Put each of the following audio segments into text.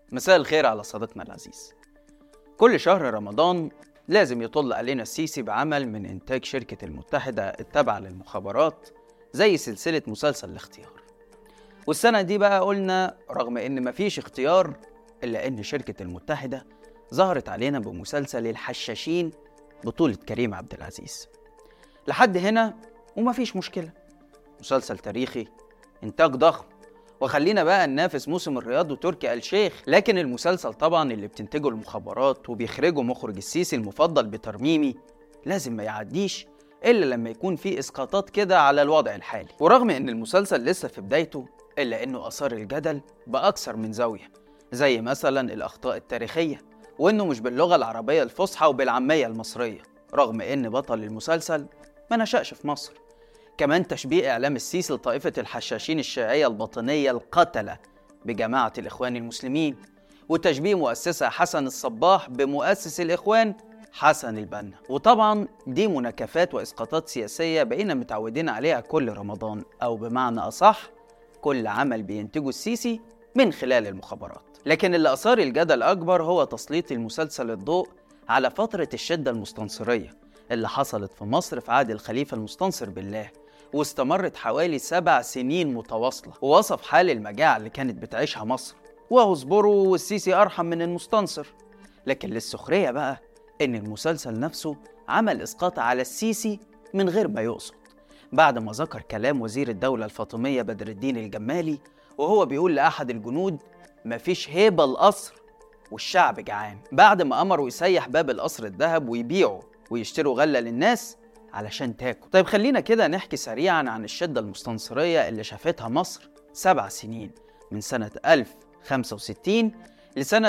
مساء الخير على صديقنا العزيز كل شهر رمضان لازم يطل علينا السيسي بعمل من إنتاج شركة المتحدة التابعة للمخابرات زي سلسلة مسلسل الاختيار والسنة دي بقى قلنا رغم إن مفيش اختيار إلا إن شركة المتحدة ظهرت علينا بمسلسل الحشاشين بطولة كريم عبد العزيز لحد هنا ومفيش مشكلة مسلسل تاريخي إنتاج ضخم وخلينا بقى ننافس موسم الرياض وتركي آل شيخ لكن المسلسل طبعا اللي بتنتجه المخابرات وبيخرجه مخرج السيسي المفضل بترميمي لازم ما يعديش إلا لما يكون في إسقاطات كده على الوضع الحالي ورغم إن المسلسل لسه في بدايته إلا إنه أثار الجدل بأكثر من زاوية زي مثلا الأخطاء التاريخية وإنه مش باللغة العربية الفصحى وبالعامية المصرية رغم إن بطل المسلسل ما نشأش في مصر كمان تشبيه إعلام السيسي لطائفة الحشاشين الشيعية الباطنية القتلة بجماعة الإخوان المسلمين وتشبيه مؤسسة حسن الصباح بمؤسس الإخوان حسن البنا وطبعا دي مناكفات وإسقاطات سياسية بقينا متعودين عليها كل رمضان أو بمعنى أصح كل عمل بينتجه السيسي من خلال المخابرات لكن اللي أثار الجدل أكبر هو تسليط المسلسل الضوء على فترة الشدة المستنصرية اللي حصلت في مصر في عهد الخليفة المستنصر بالله واستمرت حوالي سبع سنين متواصلة ووصف حال المجاعة اللي كانت بتعيشها مصر وهو اصبروا والسيسي أرحم من المستنصر لكن للسخرية بقى إن المسلسل نفسه عمل إسقاط على السيسي من غير ما يقصد بعد ما ذكر كلام وزير الدولة الفاطمية بدر الدين الجمالي وهو بيقول لأحد الجنود مفيش هيبة القصر والشعب جعان بعد ما أمروا يسيح باب القصر الذهب ويبيعوا ويشتروا غلة للناس علشان تاكل طيب خلينا كده نحكي سريعا عن الشدة المستنصرية اللي شافتها مصر سبع سنين من سنة 1065 لسنة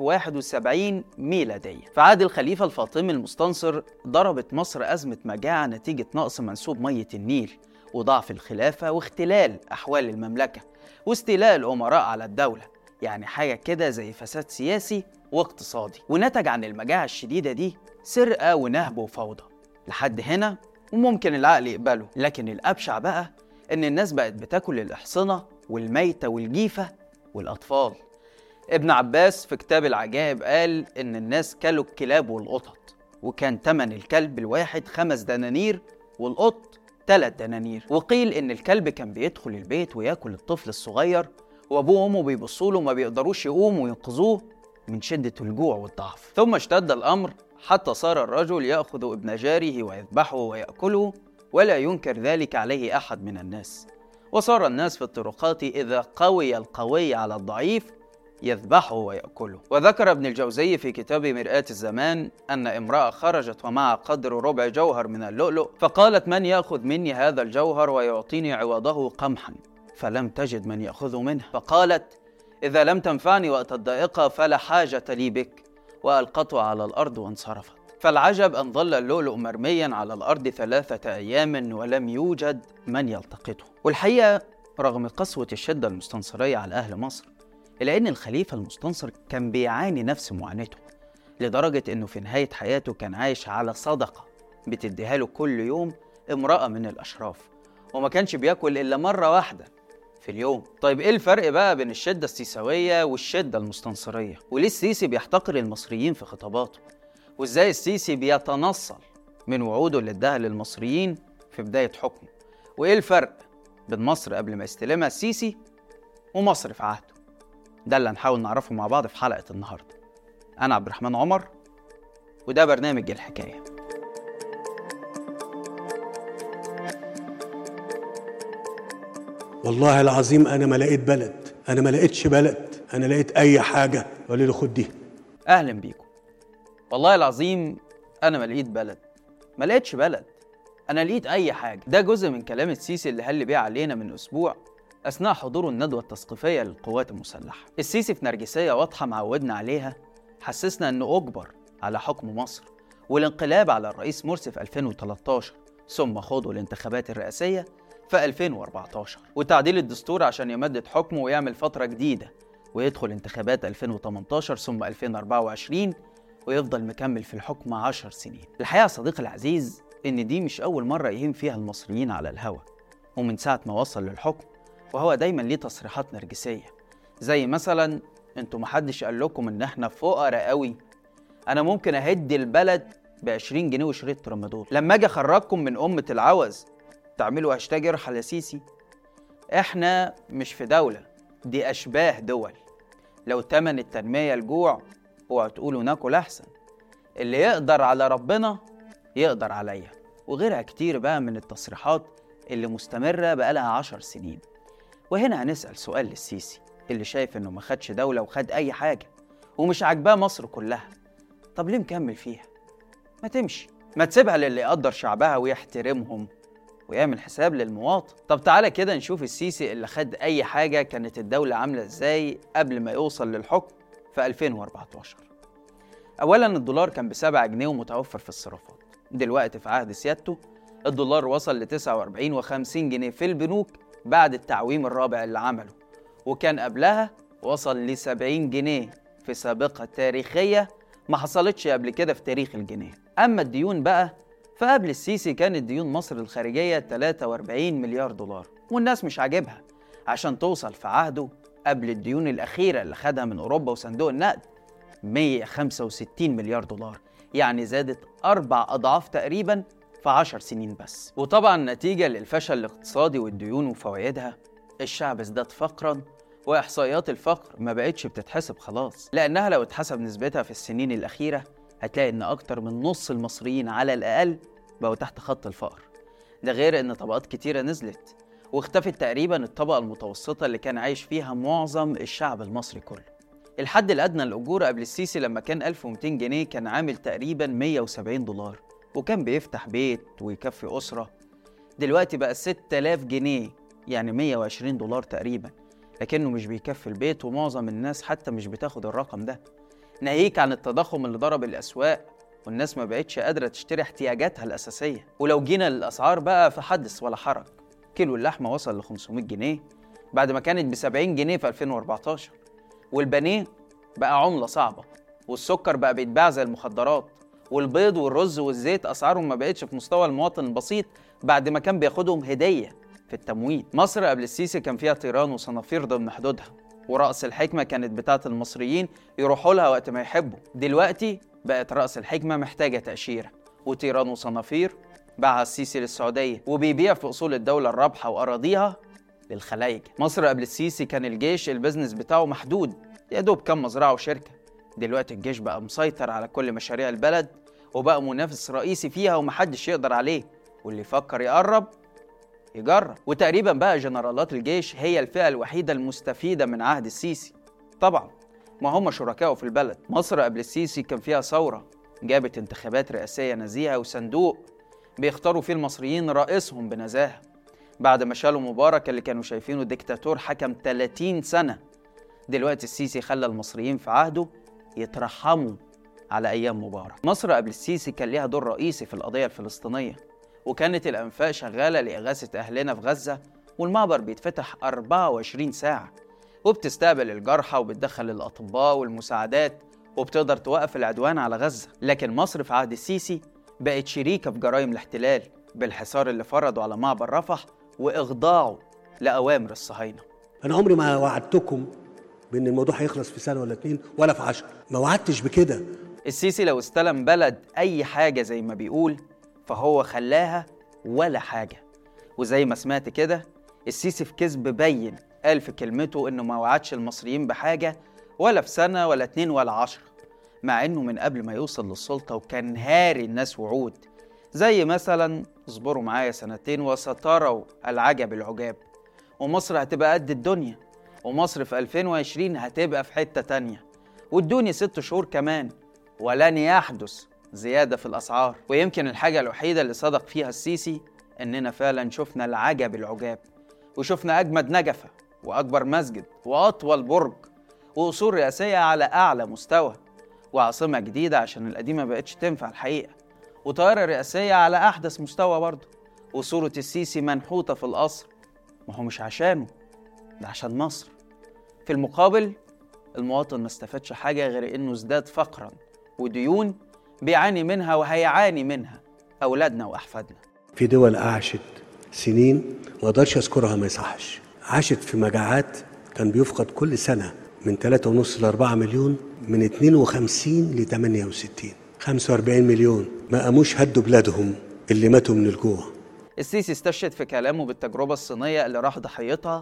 1071 ميلادية في عهد الخليفة الفاطمي المستنصر ضربت مصر أزمة مجاعة نتيجة نقص منسوب مية النيل وضعف الخلافة واختلال أحوال المملكة واستيلاء الأمراء على الدولة يعني حاجة كده زي فساد سياسي واقتصادي ونتج عن المجاعة الشديدة دي سرقة ونهب وفوضى لحد هنا وممكن العقل يقبله لكن الأبشع بقى إن الناس بقت بتاكل الأحصنة والميتة والجيفة والأطفال ابن عباس في كتاب العجائب قال إن الناس كلوا الكلاب والقطط وكان تمن الكلب الواحد خمس دنانير والقط تلات دنانير وقيل إن الكلب كان بيدخل البيت وياكل الطفل الصغير وأبوه وأمه بيبصوا له وما بيقدروش يقوموا وينقذوه من شدة الجوع والضعف ثم اشتد الأمر حتى صار الرجل يأخذ ابن جاره ويذبحه ويأكله ولا ينكر ذلك عليه أحد من الناس وصار الناس في الطرقات إذا قوي القوي على الضعيف يذبحه ويأكله وذكر ابن الجوزي في كتاب مرآة الزمان أن امرأة خرجت ومع قدر ربع جوهر من اللؤلؤ فقالت من يأخذ مني هذا الجوهر ويعطيني عوضه قمحا فلم تجد من يأخذ منه فقالت إذا لم تنفعني وقت الضائقة فلا حاجة لي بك وألقته على الأرض وانصرفت فالعجب أن ظل اللؤلؤ مرميا على الأرض ثلاثة أيام ولم يوجد من يلتقطه والحقيقة رغم قسوة الشدة المستنصرية على أهل مصر إلا أن الخليفة المستنصر كان بيعاني نفس معاناته لدرجة أنه في نهاية حياته كان عايش على صدقة بتديها له كل يوم امرأة من الأشراف وما كانش بياكل إلا مرة واحدة في اليوم طيب ايه الفرق بقى بين الشدة السيساوية والشدة المستنصرية وليه السيسي بيحتقر المصريين في خطاباته وازاي السيسي بيتنصل من وعوده اللي اداها للمصريين في بداية حكمه وايه الفرق بين مصر قبل ما يستلمها السيسي ومصر في عهده ده اللي هنحاول نعرفه مع بعض في حلقة النهاردة أنا عبد الرحمن عمر وده برنامج الحكايه والله العظيم انا ما لقيت بلد انا ما لقيتش بلد انا لقيت اي حاجه وقال لي خد دي اهلا بيكم والله العظيم انا ما لقيت بلد ما لقيتش بلد انا لقيت اي حاجه ده جزء من كلام السيسي اللي هل بيه علينا من اسبوع اثناء حضوره الندوه التثقيفيه للقوات المسلحه السيسي في نرجسيه واضحه معودنا عليها حسسنا انه اجبر على حكم مصر والانقلاب على الرئيس مرسي في 2013 ثم خوضه الانتخابات الرئاسيه في 2014 وتعديل الدستور عشان يمدد حكمه ويعمل فترة جديدة ويدخل انتخابات 2018 ثم 2024 ويفضل مكمل في الحكم 10 سنين الحقيقة صديقي العزيز إن دي مش أول مرة يهين فيها المصريين على الهوى ومن ساعة ما وصل للحكم وهو دايما ليه تصريحات نرجسية زي مثلا انتوا محدش قال لكم ان احنا فقراء قوي انا ممكن اهدي البلد ب 20 جنيه وشريط ترامادول لما اجي اخرجكم من امه العوز تعملوا هاشتاج ارحل يا سيسي احنا مش في دوله دي اشباه دول لو تمن التنميه الجوع اوعوا تقولوا ناكل احسن اللي يقدر على ربنا يقدر عليا وغيرها كتير بقى من التصريحات اللي مستمرة بقالها عشر سنين وهنا هنسأل سؤال للسيسي اللي شايف انه ما خدش دولة وخد أي حاجة ومش عاجباه مصر كلها طب ليه مكمل فيها؟ ما تمشي ما تسيبها للي يقدر شعبها ويحترمهم ويعمل حساب للمواطن طب تعالى كده نشوف السيسي اللي خد أي حاجة كانت الدولة عاملة ازاي قبل ما يوصل للحكم في 2014 أولا الدولار كان بسبعة جنيه ومتوفر في الصرافات دلوقتي في عهد سيادته الدولار وصل ل 49 و50 جنيه في البنوك بعد التعويم الرابع اللي عمله وكان قبلها وصل ل 70 جنيه في سابقة تاريخية ما حصلتش قبل كده في تاريخ الجنيه أما الديون بقى فقبل السيسي كانت ديون مصر الخارجية 43 مليار دولار والناس مش عاجبها عشان توصل في عهده قبل الديون الأخيرة اللي خدها من أوروبا وصندوق النقد 165 مليار دولار يعني زادت أربع أضعاف تقريبا في عشر سنين بس وطبعا نتيجة للفشل الاقتصادي والديون وفوائدها الشعب ازداد فقرا وإحصائيات الفقر ما بقتش بتتحسب خلاص لأنها لو اتحسب نسبتها في السنين الأخيرة هتلاقي إن أكتر من نص المصريين على الأقل بقوا تحت خط الفقر ده غير إن طبقات كتيرة نزلت واختفت تقريبا الطبقة المتوسطة اللي كان عايش فيها معظم الشعب المصري كله الحد الأدنى للأجور قبل السيسي لما كان 1200 جنيه كان عامل تقريبا 170 دولار وكان بيفتح بيت ويكفي أسرة دلوقتي بقى 6000 جنيه يعني 120 دولار تقريبا لكنه مش بيكفي البيت ومعظم الناس حتى مش بتاخد الرقم ده ناهيك عن التضخم اللي ضرب الأسواق والناس ما بقتش قادرة تشتري احتياجاتها الأساسية ولو جينا للأسعار بقى فحدث ولا حرج كيلو اللحمة وصل ل 500 جنيه بعد ما كانت ب 70 جنيه في 2014 والبانيه بقى عملة صعبة والسكر بقى بيتباع زي المخدرات والبيض والرز والزيت أسعارهم ما بقتش في مستوى المواطن البسيط بعد ما كان بياخدهم هدية في التموين مصر قبل السيسي كان فيها طيران وصنافير ضمن حدودها ورأس الحكمة كانت بتاعة المصريين يروحوا لها وقت ما يحبوا دلوقتي بقت رأس الحكمة محتاجة تأشيرة وطيران وصنافير باعها السيسي للسعودية وبيبيع في أصول الدولة الرابحة وأراضيها للخلايج مصر قبل السيسي كان الجيش البزنس بتاعه محدود يا دوب كام مزرعة وشركة دلوقتي الجيش بقى مسيطر على كل مشاريع البلد وبقى منافس رئيسي فيها ومحدش يقدر عليه واللي يفكر يقرب يجرب وتقريبا بقى جنرالات الجيش هي الفئة الوحيدة المستفيدة من عهد السيسي طبعا ما هم شركائه في البلد مصر قبل السيسي كان فيها ثورة جابت انتخابات رئاسية نزيهة وصندوق بيختاروا فيه المصريين رئيسهم بنزاهة بعد ما شالوا مبارك اللي كانوا شايفينه ديكتاتور حكم 30 سنة دلوقتي السيسي خلى المصريين في عهده يترحموا على أيام مبارك مصر قبل السيسي كان ليها دور رئيسي في القضية الفلسطينية وكانت الأنفاق شغالة لإغاثة أهلنا في غزة والمعبر بيتفتح 24 ساعة وبتستقبل الجرحى وبتدخل الأطباء والمساعدات وبتقدر توقف العدوان على غزة لكن مصر في عهد السيسي بقت شريكة في جرائم الاحتلال بالحصار اللي فرضوا على معبر رفح وإخضاعه لأوامر الصهاينة انا عمري ما وعدتكم بان الموضوع هيخلص في سنه ولا اتنين ولا في عشرة ما وعدتش بكده السيسي لو استلم بلد أي حاجة زي ما بيقول فهو خلاها ولا حاجة وزي ما سمعت كده السيسي في كذب بين قال في كلمته إنه ما وعدش المصريين بحاجة ولا في سنة ولا اتنين ولا عشرة مع إنه من قبل ما يوصل للسلطة وكان هاري الناس وعود زي مثلا اصبروا معايا سنتين وستروا العجب العجاب ومصر هتبقى قد الدنيا ومصر في 2020 هتبقى في حتة تانية وادوني ست شهور كمان ولن يحدث زيادة في الأسعار ويمكن الحاجة الوحيدة اللي صدق فيها السيسي إننا فعلا شفنا العجب العجاب وشفنا أجمد نجفة وأكبر مسجد وأطول برج وقصور رئاسية على أعلى مستوى وعاصمة جديدة عشان القديمة مبقتش تنفع الحقيقة وطائرة رئاسية على أحدث مستوى برضه وصورة السيسي منحوتة في القصر ما هو مش عشانه ده عشان مصر في المقابل المواطن ما استفادش حاجة غير إنه ازداد فقرا وديون بيعاني منها وهيعاني منها أولادنا وأحفادنا في دول عاشت سنين ما اقدرش اذكرها ما يصحش عاشت في مجاعات كان بيفقد كل سنه من 3.5 ل 4 مليون من 52 ل 68 45 مليون ما قاموش هدوا بلادهم اللي ماتوا من الجوع السيسي استشهد في كلامه بالتجربة الصينية اللي راح ضحيتها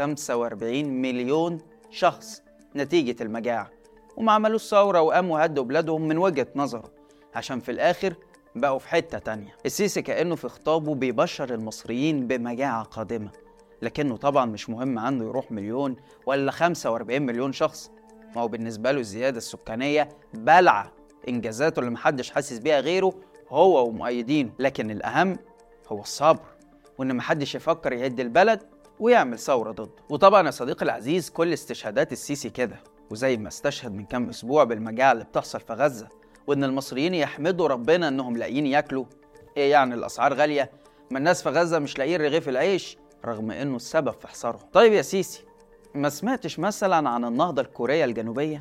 45 مليون شخص نتيجة المجاعة وما عملوش ثورة وقاموا هدوا بلادهم من وجهة نظره عشان في الآخر بقوا في حتة تانية السيسي كأنه في خطابه بيبشر المصريين بمجاعة قادمة لكنه طبعا مش مهم عنده يروح مليون ولا 45 مليون شخص ما هو بالنسبة له الزيادة السكانية بلعة إنجازاته اللي محدش حاسس بيها غيره هو ومؤيدينه لكن الأهم هو الصبر وإن محدش يفكر يهد البلد ويعمل ثورة ضده وطبعا يا صديقي العزيز كل استشهادات السيسي كده وزي ما استشهد من كام أسبوع بالمجاعة اللي بتحصل في غزة وإن المصريين يحمدوا ربنا إنهم لاقيين ياكلوا إيه يعني الأسعار غالية ما الناس في غزة مش لاقيين رغيف العيش رغم إنه السبب في حصارهم طيب يا سيسي ما سمعتش مثلا عن النهضة الكورية الجنوبية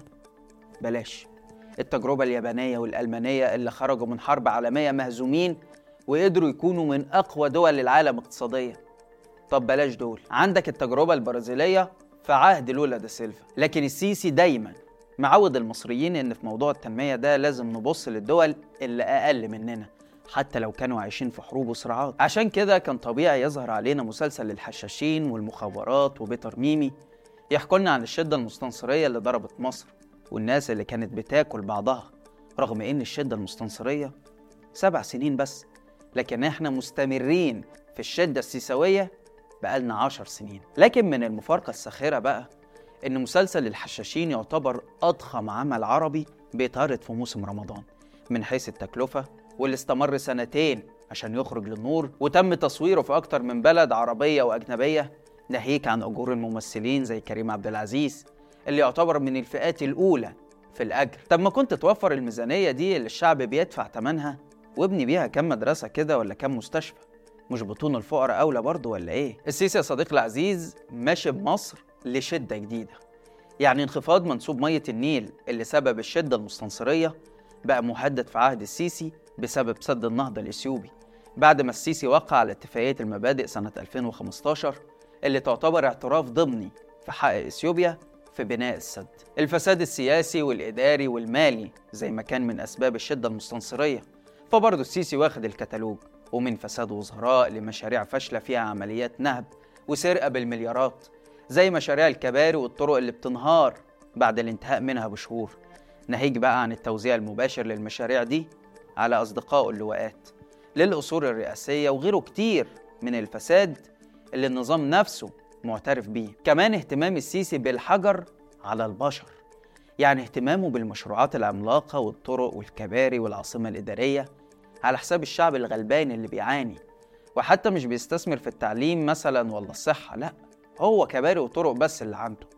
بلاش التجربة اليابانية والألمانية اللي خرجوا من حرب عالمية مهزومين وقدروا يكونوا من أقوى دول العالم اقتصاديا طب بلاش دول عندك التجربة البرازيلية في عهد لولا دا سيلفا لكن السيسي دايما معود المصريين ان في موضوع التنمية ده لازم نبص للدول اللي اقل مننا حتى لو كانوا عايشين في حروب وصراعات عشان كده كان طبيعي يظهر علينا مسلسل الحشاشين والمخابرات وبيتر ميمي يحكوا لنا عن الشدة المستنصرية اللي ضربت مصر والناس اللي كانت بتاكل بعضها رغم ان الشدة المستنصرية سبع سنين بس لكن احنا مستمرين في الشدة السيساوية بقالنا عشر سنين لكن من المفارقة الساخرة بقى إن مسلسل الحشاشين يعتبر أضخم عمل عربي بيتعرض في موسم رمضان من حيث التكلفة واللي استمر سنتين عشان يخرج للنور وتم تصويره في أكتر من بلد عربية وأجنبية ناهيك عن أجور الممثلين زي كريم عبد العزيز اللي يعتبر من الفئات الأولى في الأجر طب ما كنت توفر الميزانية دي اللي الشعب بيدفع تمنها وابني بيها كام مدرسة كده ولا كام مستشفى مش بطون الفقراء أولى برضه ولا إيه؟ السيسي يا صديقي العزيز ماشي بمصر لشدة جديدة يعني انخفاض منسوب مية النيل اللي سبب الشدة المستنصرية بقى مهدد في عهد السيسي بسبب سد النهضة الإثيوبي بعد ما السيسي وقع على اتفاقية المبادئ سنة 2015 اللي تعتبر اعتراف ضمني في حق إثيوبيا في بناء السد الفساد السياسي والإداري والمالي زي ما كان من أسباب الشدة المستنصرية فبرضه السيسي واخد الكتالوج ومن فساد وزراء لمشاريع فاشلة فيها عمليات نهب وسرقة بالمليارات زي مشاريع الكباري والطرق اللي بتنهار بعد الانتهاء منها بشهور ناهيك بقى عن التوزيع المباشر للمشاريع دي على أصدقائه اللواءات للأصول الرئاسية وغيره كتير من الفساد اللي النظام نفسه معترف بيه كمان اهتمام السيسي بالحجر على البشر يعني اهتمامه بالمشروعات العملاقة والطرق والكباري والعاصمة الإدارية على حساب الشعب الغلبان اللي بيعاني وحتى مش بيستثمر في التعليم مثلا ولا الصحة لا هو كباري وطرق بس اللي عنده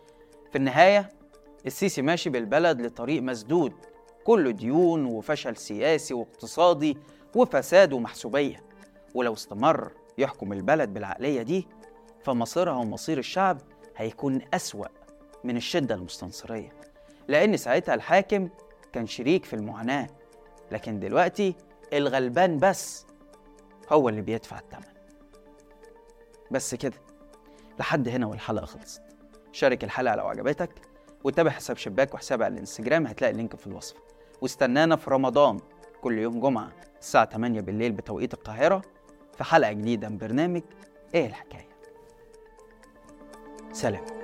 في النهاية السيسي ماشي بالبلد لطريق مسدود كله ديون وفشل سياسي واقتصادي وفساد ومحسوبية ولو استمر يحكم البلد بالعقلية دي فمصيرها ومصير الشعب هيكون أسوأ من الشدة المستنصرية لأن ساعتها الحاكم كان شريك في المعاناة لكن دلوقتي الغلبان بس هو اللي بيدفع الثمن بس كده لحد هنا والحلقة خلصت شارك الحلقة لو عجبتك وتابع حساب شباك وحسابي على الانستجرام هتلاقي اللينك في الوصف واستنانا في رمضان كل يوم جمعة الساعة 8 بالليل بتوقيت القاهرة في حلقة جديدة من برنامج ايه الحكاية سلام